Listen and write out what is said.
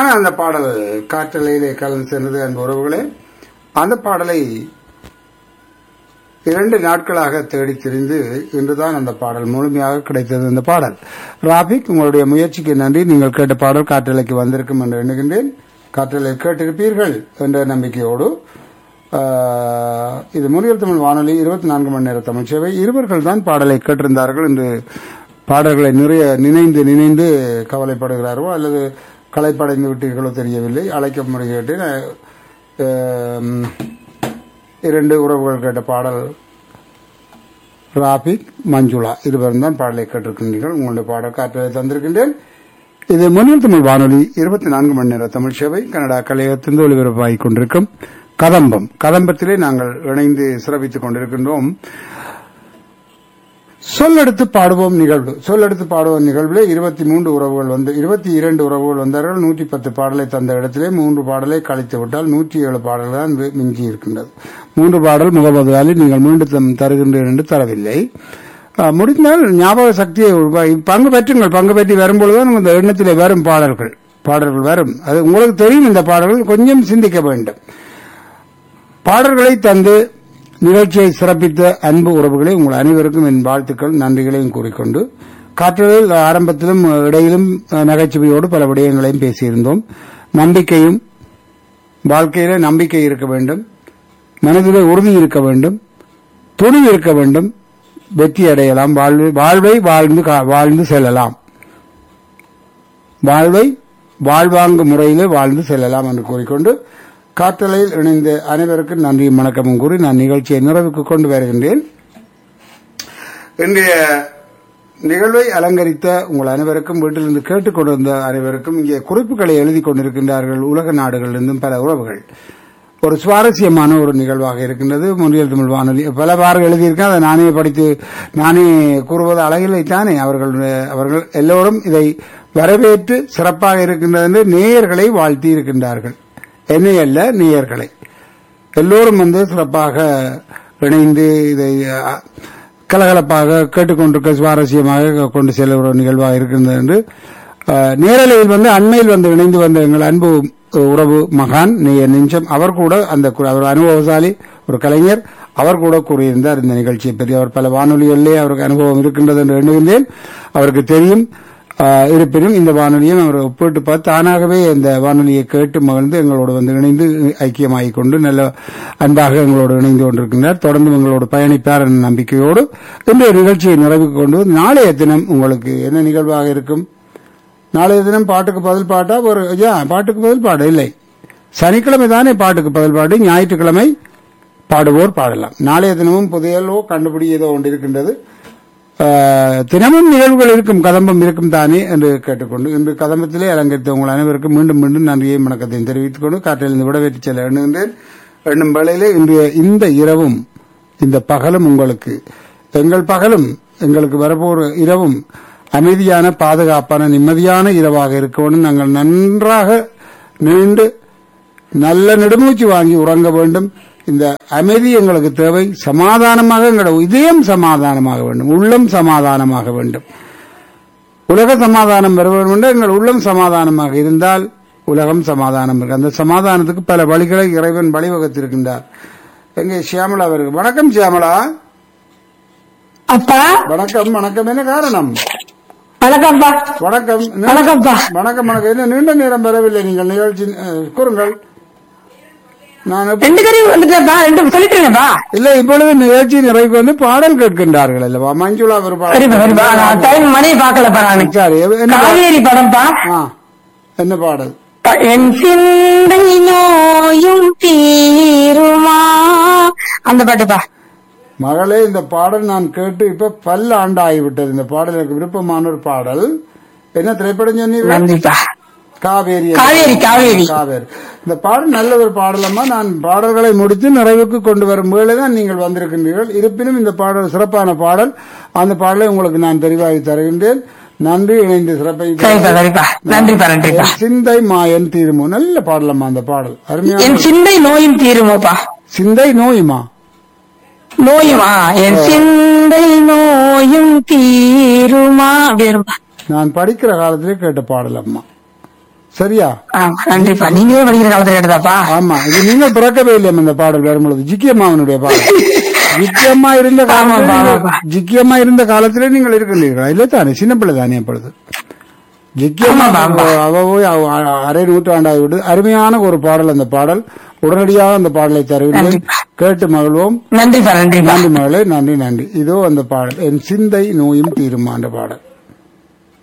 அருமையான அந்த பாடல் காற்றலையிலே கலந்து சென்றது அந்த உறவுகளே அந்த பாடலை இரண்டு நாட்களாக தேடி திரிந்து இன்றுதான் அந்த பாடல் முழுமையாக கிடைத்தது அந்த பாடல் ராபிக் உங்களுடைய முயற்சிக்கு நன்றி நீங்கள் கேட்ட பாடல் காற்றலைக்கு வந்திருக்கும் என்று எண்ணுகின்றேன் காற்றலை கேட்டிருப்பீர்கள் என்ற நம்பிக்கையோடு ஆஹ், இது முனியல் தமிழ் வானொலி இருபத்தி நான்கு மணி நேர தமிழ் சேவை இருவர்கள் தான் பாடலை கேட்டிருந்தார்கள் என்று பாடல்களை நிறைய நினைந்து நினைந்து கவலைப்படுகிறாரோ அல்லது களைப்படைந்து விட்டீர்களோ தெரியவில்லை அழைக்க முறைகேட்டேன் ஆம், இரண்டு உறவுகள் கேட்ட பாடல் ராபிக் மஞ்சுளா இருவரும் தான் பாடலை கேட்டிருக்கின்றீர்கள் உங்களுடைய பாடல் காற்றலை தந்திருக்கின்றேன் இது முன்னில் தமிழ் வானொலி இருபத்தி நான்கு மணி நேர தமிழ் சேவை கனடா கலையத்திலிருந்து ஒளிபரப்பாகிக் கொண்டிருக்கும் கதம்பம் கதம்பத்திலே நாங்கள் இணைந்து சிறப்பித்துக் கொண்டிருக்கின்றோம் சொல்லெடுத்து பாடுவோம் நிகழ்வு சொல்லெடுத்து பாடுவோம் நிகழ்விலே இருபத்தி மூன்று உறவுகள் வந்து இருபத்தி இரண்டு உறவுகள் வந்தார்கள் நூற்றி பத்து பாடலை தந்த இடத்திலே மூன்று பாடலை கழித்து விட்டால் நூற்றி ஏழு பாடல்கள் தான் வி- மிஞ்சி இருக்கின்றது மூன்று பாடல் முகமது நீங்கள் மீண்டும் தருகின்றேன் என்று தரவில்லை அஹ், முடிந்தால் ஞாபக சக்தியை உருவா- பங்கு பெற்றுங்கள் பங்கு பெற்றி வரும்பொழுதுதான் இந்த எண்ணத்திலே வரும் பாடல்கள் பாடல்கள் வரும் அது உங்களுக்கு தெரியும் இந்த பாடல்கள் கொஞ்சம் சிந்திக்க வேண்டும் பாடல்களை தந்து நிகழ்ச்சியை சிறப்பித்த அன்பு உறவுகளை உங்கள் அனைவருக்கும் என் வாழ்த்துக்கள் நன்றிகளையும் கூறிக்கொண்டு காற்றலில் ஆரம்பத்திலும் இடையிலும் அஹ், நகைச்சுவையோடு பல விடயங்களையும் பேசியிருந்தோம் நம்பிக்கையும் வாழ்க்கையில நம்பிக்கை இருக்க வேண்டும் மனதிலே உறுதி இருக்க வேண்டும் துணிவு இருக்க வேண்டும் வெற்றி அடையலாம் வாழ்வு வாழ்வை வாழ்ந்து கா- வாழ்ந்து செல்லலாம் வாழ்வை வாழ்வாங்கு முறையிலே வாழ்ந்து செல்லலாம் என்று கூறிக்கொண்டு காற்றலையில் இணைந்த அனைவருக்கும் நன்றியும் வணக்கமும் கூறி நான் நிகழ்ச்சியை நிறைவுக்கு கொண்டு வருகின்றேன் இன்றைய நிகழ்வை அலங்கரித்த உங்கள் அனைவருக்கும் வீட்டிலிருந்து கேட்டுக்கொண்டிருந்த அனைவருக்கும் இங்கே குறிப்புகளை எழுதி கொண்டிருக்கின்றார்கள் உலக நாடுகளிலிருந்தும் பல உறவுகள் ஒரு சுவாரஸ்யமான ஒரு நிகழ்வாக இருக்கின்றது முன்னியல் தமிழ் வானொலி பல பார்கள் எழுதியிருக்கேன் அதை நானே படித்து நானே கூறுவது அழகில்லை தானே அவர்கள் அவர்கள் எல்லோரும் இதை வரவேற்று சிறப்பாக இருக்கின்றது என்று நேயர்களை வாழ்த்தி இருக்கின்றார்கள் என்னை அல்ல நேயர்களை எல்லோரும் வந்து சிறப்பாக இணைந்து இதை அ, கலகலப்பாக கேட்டுக்கொண்டிருக்க சுவாரஸ்யமாக கொண்டு செல்ல ஒரு நிகழ்வாக இருக்கின்றது என்று அ, நேரலையில் வந்து அண்மையில் வந்து இணைந்து வந்த எங்கள் அன்பு உறவு மகான் நெ- நெஞ்சம் அவர் கூட அந்த கு- அவர் அனுபவசாலி ஒரு கலைஞர் அவர் கூட கூறியிருந்தார் இந்த நிகழ்ச்சியை பற்றி அவர் பல வானொலிகளிலே அவருக்கு அனுபவம் இருக்கின்றது என்று எண்ணுகின்றேன் அவருக்கு தெரியும் ஆஹ் இருப்பினும் இந்த வானொலியும் அவர் ஒப்பிட்டு பார்த்து தானாகவே இந்த வானொலியை கேட்டு மகிழ்ந்து எங்களோடு வந்து இணைந்து ஐக்கியமாகிக் கொண்டு நல்ல அன்பாக எங்களோடு இணைந்து கொண்டிருக்கின்றார் தொடர்ந்து எங்களோடு பயணிப்பார் என்ற நம்பிக்கையோடு இன்றைய நிகழ்ச்சியை நிறைவுக்கு கொண்டு வந்து நாளைய தினம் உங்களுக்கு என்ன நிகழ்வாக இருக்கும் நாளைய தினம் பாட்டுக்கு பதில் பாட்டா ஒரு ஐயா பாட்டுக்கு பதில் பாடு இல்லை சனிக்கிழமை தானே பாட்டுக்கு பதில் பாடு ஞாயிற்றுக்கிழமை பாடுவோர் பாடலாம் நாளைய தினமும் புதையலோ கண்டுபிடி ஏதோ ஒன்று இருக்கின்றது ஆஹ், தினமும் நிகழ்வுகள் இருக்கும் கதம்பம் இருக்கும் தானே என்று கேட்டுக்கொண்டு இன்று கதம்பத்திலே அலங்கரித்த உங்கள் அனைவருக்கும் மீண்டும் மீண்டும் நன்றியையும் வணக்கத்தையும் தெரிவித்துக் கொண்டு காற்றிலிருந்து விடவேற்றி செல்ல எண்ணுகின்றேன் எண்ணும் வேளையிலே இன்றைய இந்த இரவும் இந்த பகலும் உங்களுக்கு எங்கள் பகலும் எங்களுக்கு வரப்போற இரவும் அமைதியான பாதுகாப்பான நிம்மதியான இரவாக இருக்கணும் நாங்கள் நன்றாக நீண்டு நல்ல நெடுமூச்சு வாங்கி உறங்க வேண்டும் இந்த அமைதி எங்களுக்கு தேவை சமாதானமாக எங்களோட இதயம் சமாதானமாக வேண்டும் உள்ளம் சமாதானமாக வேண்டும் உலக சமாதானம் பெற வேண்டும் என்றால் எங்கள் உள்ளம் சமாதானமாக இருந்தால் உலகம் சமாதானம் இருக்கு அந்த சமாதானத்துக்கு பல வழிகளை இறைவன் வழிவகுத்திருக்கின்றார் எங்கே சியாமலா அவர்கள் வணக்கம் சியாமலா அப்பா வணக்கம் வணக்கம் என்ன காரணம் வணக்கம்ப்பா வணக்கம் வணக்கம்ப்பா வணக்கம் வணக்கம் என்ன நீண்ட நேரம் பெறவில்லை நீங்கள் நிகழ்ச்சி அஹ், கூறுங்கள் நான் எப்ப- ரெண்டு கறி வந்துட்டேன்ப்பா ரெண்டு சொல்லிட்டேன்ப்பா இல்ல இப்பொழுது நிகழ்ச்சி நிறைவுக்கு வந்து பாடல் கேட்கின்றார்கள் அல்லவா மஞ்சுளா ஒரு சரிப்பா சரிப்பா நான் பாடல் டைம் மணி பாக்கலப்பா நானு சரி என்ன பாடல்? காவேரி படம்ப்பா ஆ, என்ன பாடல் என் சிந்தை நோயும் தீருமா அந்த பாட்டுப்பா மகளே இந்த பாடல் நான் கேட்டு இப்ப பல்ல ஆண்டு ஆகிவிட்டது இந்த பாடல் எனக்கு விருப்பமான ஒரு பாடல் என்ன திரைப்படம் சொன்னீர்கள் நன்றிப்பா காவேரி காவேரி, காவேரி. காவேரி இந்த பாடல் நல்ல ஒரு பாடலம்மா நான் பாடல்களை முடித்து நிறைவுக்கு கொண்டு வரும் வேளை தான் நீங்கள் வந்திருக்கின்றீர்கள் இருப்பினும் இந்த பாடல் சிறப்பான பாடல் அந்த பாடலை உங்களுக்கு நான் தெரிவாகி தருகின்றேன் நன்றி இணைந்து சிறப்பை சரிப்பா சரிப்பா நன்றிப்பா நன்றிப்பா என் சிந்தை மாயன் தீருமோ நல்ல பாடலம்மா அந்த பாடல் அருமையான என் சிந்தை நோயும் தீருமோப்பா சிந்தை நோயுமா நோயுமா என் சிந்தை நோயும் தீருமா அப்படி வரும்பா நான் படிக்கிற காலத்திலே கேட்ட பாடல் அம்மா சரியா சரியா ஆ, நன்றிப்பா நீங்களே படிக்கிற காலத்துல கேட்டதாப்பா ஆமா இது நீங்கள் பிறக்கவே இல்லை இந்த பாடல் வரும்பொழுது ஜிக்கியம்மாவனுடைய பாடல் ஜிக்கியம்மா இருந்த காலத்தில் ஆமாப்பா, நீங்கள்- ஆமாப்பா. ஜிக்கியம்மா இருந்த காலத்திலே நீங்கள் இருக்கின்றீர்களா இல்ல தானே சின்ன பிள்ளை தானே அப்பொழுது ஜிக்கியம்மா ஆமாப்பா, ஆமா. அவ போய் அவ- அ- அரை நூற்றாண்டாகி விடு அருமையான ஒரு பாடல் அந்த பாடல் உடனடியாக அந்த பாடலை தருகிறேன் நன்றிப்பா. கேட்டு மகிழ்வோம் நன்றிப்பா நன்றிப்பா நன்றி மகளே நன்றி நன்றி இதோ அந்த பாடல் என் சிந்தை நோயும் தீருமா அந்த பாடல்